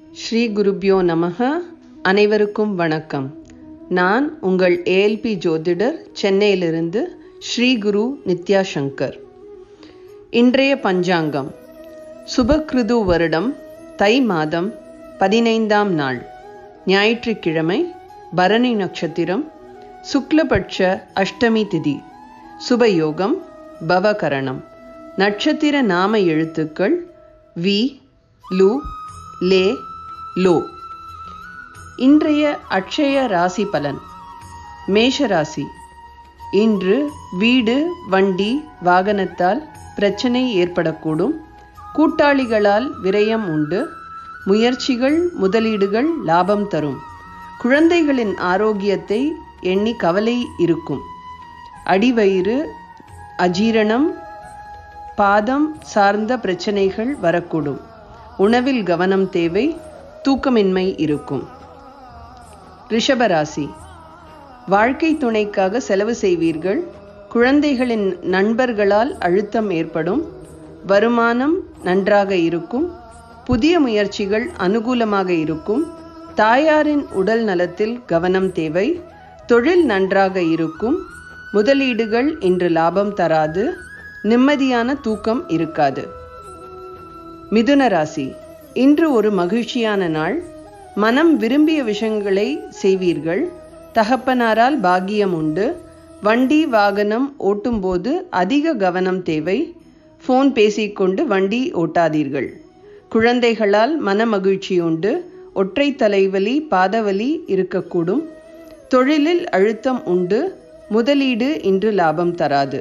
ஸ்ரீ குருப்யோ நமக அனைவருக்கும் வணக்கம் நான் உங்கள் ஏஎல்பி ஜோதிடர் சென்னையிலிருந்து ஸ்ரீ குரு நித்யா சங்கர் இன்றைய பஞ்சாங்கம் சுபக்ருது வருடம் தை மாதம் பதினைந்தாம் நாள் ஞாயிற்றுக்கிழமை பரணி நட்சத்திரம் சுக்லபட்ச அஷ்டமி திதி சுபயோகம் பவகரணம் நட்சத்திர நாம எழுத்துக்கள் வி லு லே லோ இன்றைய அட்சய ராசி பலன் மேஷராசி இன்று வீடு வண்டி வாகனத்தால் பிரச்சனை ஏற்படக்கூடும் கூட்டாளிகளால் விரயம் உண்டு முயற்சிகள் முதலீடுகள் லாபம் தரும் குழந்தைகளின் ஆரோக்கியத்தை எண்ணி கவலை இருக்கும் அடிவயிறு அஜீரணம் பாதம் சார்ந்த பிரச்சனைகள் வரக்கூடும் உணவில் கவனம் தேவை தூக்கமின்மை இருக்கும் ரிஷபராசி வாழ்க்கை துணைக்காக செலவு செய்வீர்கள் குழந்தைகளின் நண்பர்களால் அழுத்தம் ஏற்படும் வருமானம் நன்றாக இருக்கும் புதிய முயற்சிகள் அனுகூலமாக இருக்கும் தாயாரின் உடல் நலத்தில் கவனம் தேவை தொழில் நன்றாக இருக்கும் முதலீடுகள் இன்று லாபம் தராது நிம்மதியான தூக்கம் இருக்காது மிதுன ராசி இன்று ஒரு மகிழ்ச்சியான நாள் மனம் விரும்பிய விஷயங்களை செய்வீர்கள் தகப்பனாரால் பாக்கியம் உண்டு வண்டி வாகனம் ஓட்டும்போது அதிக கவனம் தேவை ஃபோன் பேசிக்கொண்டு வண்டி ஓட்டாதீர்கள் குழந்தைகளால் மன மகிழ்ச்சி உண்டு ஒற்றை தலைவலி பாதவலி இருக்கக்கூடும் தொழிலில் அழுத்தம் உண்டு முதலீடு இன்று லாபம் தராது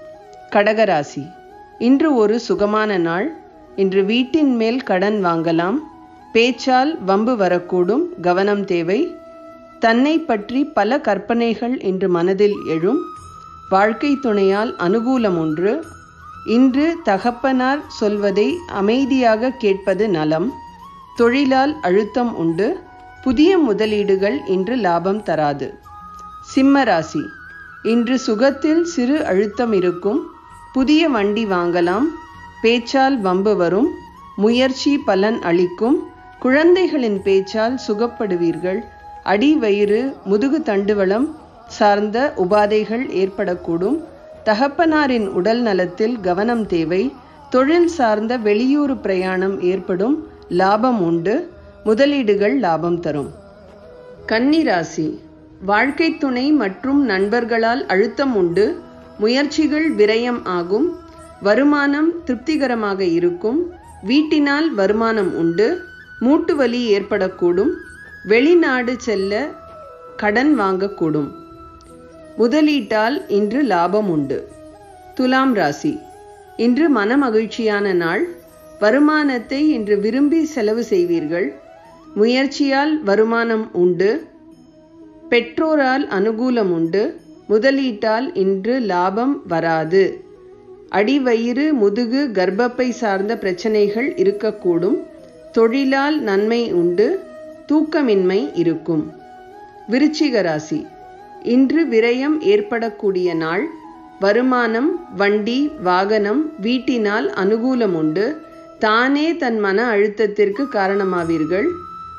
கடகராசி இன்று ஒரு சுகமான நாள் இன்று வீட்டின் மேல் கடன் வாங்கலாம் பேச்சால் வம்பு வரக்கூடும் கவனம் தேவை தன்னை பற்றி பல கற்பனைகள் இன்று மனதில் எழும் வாழ்க்கை துணையால் அனுகூலம் ஒன்று இன்று தகப்பனார் சொல்வதை அமைதியாக கேட்பது நலம் தொழிலால் அழுத்தம் உண்டு புதிய முதலீடுகள் இன்று லாபம் தராது சிம்ம ராசி இன்று சுகத்தில் சிறு அழுத்தம் இருக்கும் புதிய வண்டி வாங்கலாம் பேச்சால் வம்பு வரும் முயற்சி பலன் அளிக்கும் குழந்தைகளின் பேச்சால் சுகப்படுவீர்கள் அடி வயிறு முதுகு தண்டுவளம் சார்ந்த உபாதைகள் ஏற்படக்கூடும் தகப்பனாரின் உடல் நலத்தில் கவனம் தேவை தொழில் சார்ந்த வெளியூர் பிரயாணம் ஏற்படும் லாபம் உண்டு முதலீடுகள் லாபம் தரும் கன்னிராசி வாழ்க்கை துணை மற்றும் நண்பர்களால் அழுத்தம் உண்டு முயற்சிகள் விரயம் ஆகும் வருமானம் திருப்திகரமாக இருக்கும் வீட்டினால் வருமானம் உண்டு மூட்டு வலி ஏற்படக்கூடும் வெளிநாடு செல்ல கடன் வாங்கக்கூடும் முதலீட்டால் இன்று லாபம் உண்டு துலாம் ராசி இன்று மன மகிழ்ச்சியான நாள் வருமானத்தை இன்று விரும்பி செலவு செய்வீர்கள் முயற்சியால் வருமானம் உண்டு பெற்றோரால் அனுகூலம் உண்டு முதலீட்டால் இன்று லாபம் வராது அடிவயிறு முதுகு கர்ப்பப்பை சார்ந்த பிரச்சனைகள் இருக்கக்கூடும் தொழிலால் நன்மை உண்டு தூக்கமின்மை இருக்கும் விருச்சிக ராசி இன்று விரயம் ஏற்படக்கூடிய நாள் வருமானம் வண்டி வாகனம் வீட்டினால் அனுகூலம் உண்டு தானே தன் மன அழுத்தத்திற்கு காரணமாவீர்கள்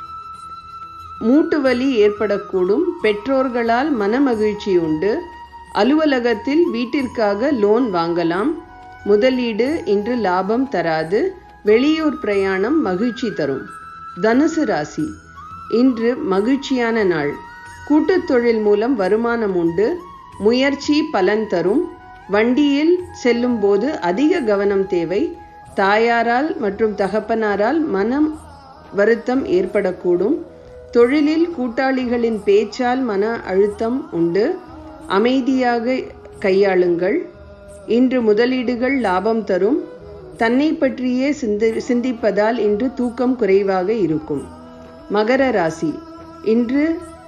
மூட்டுவலி ஏற்படக்கூடும் பெற்றோர்களால் மனமகிழ்ச்சி உண்டு அலுவலகத்தில் வீட்டிற்காக லோன் வாங்கலாம் முதலீடு இன்று லாபம் தராது வெளியூர் பிரயாணம் மகிழ்ச்சி தரும் தனுசு ராசி இன்று மகிழ்ச்சியான நாள் கூட்டுத் தொழில் மூலம் வருமானம் உண்டு முயற்சி பலன் தரும் வண்டியில் செல்லும் போது அதிக கவனம் தேவை தாயாரால் மற்றும் தகப்பனாரால் மனம் வருத்தம் ஏற்படக்கூடும் தொழிலில் கூட்டாளிகளின் பேச்சால் மன அழுத்தம் உண்டு அமைதியாக கையாளுங்கள் இன்று முதலீடுகள் லாபம் தரும் தன்னை பற்றியே சிந்தி சிந்திப்பதால் இன்று தூக்கம் குறைவாக இருக்கும் மகர ராசி இன்று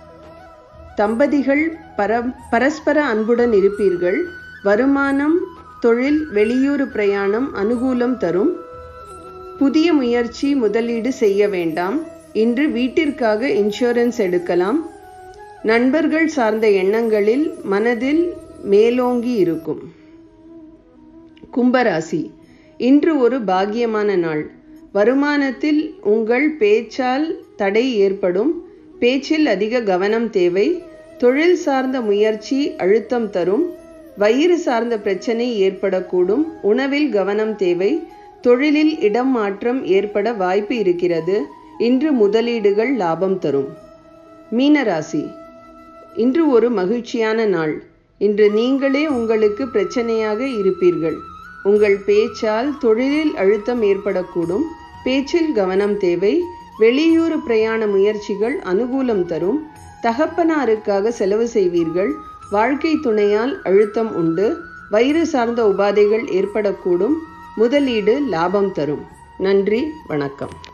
தம்பதிகள் பர பரஸ்பர அன்புடன் இருப்பீர்கள் வருமானம் தொழில் வெளியூர் பிரயாணம் அனுகூலம் தரும் புதிய முயற்சி முதலீடு செய்ய வேண்டாம் இன்று வீட்டிற்காக இன்சூரன்ஸ் எடுக்கலாம் நண்பர்கள் சார்ந்த எண்ணங்களில் மனதில் மேலோங்கி இருக்கும் கும்பராசி இன்று ஒரு பாக்கியமான நாள் வருமானத்தில் உங்கள் பேச்சால் தடை ஏற்படும் பேச்சில் அதிக கவனம் தேவை தொழில் சார்ந்த முயற்சி அழுத்தம் தரும் வயிறு சார்ந்த பிரச்சனை ஏற்படக்கூடும் உணவில் கவனம் தேவை தொழிலில் இடம் மாற்றம் ஏற்பட வாய்ப்பு இருக்கிறது இன்று முதலீடுகள் லாபம் தரும் மீனராசி இன்று ஒரு மகிழ்ச்சியான நாள் இன்று நீங்களே உங்களுக்கு பிரச்சனையாக இருப்பீர்கள் உங்கள் பேச்சால் தொழிலில் அழுத்தம் ஏற்படக்கூடும் பேச்சில் கவனம் தேவை வெளியூர் பிரயாண முயற்சிகள் அனுகூலம் தரும் தகப்பனாருக்காக செலவு செய்வீர்கள் வாழ்க்கை துணையால் அழுத்தம் உண்டு வயிறு சார்ந்த உபாதைகள் ஏற்படக்கூடும் முதலீடு லாபம் தரும் நன்றி வணக்கம்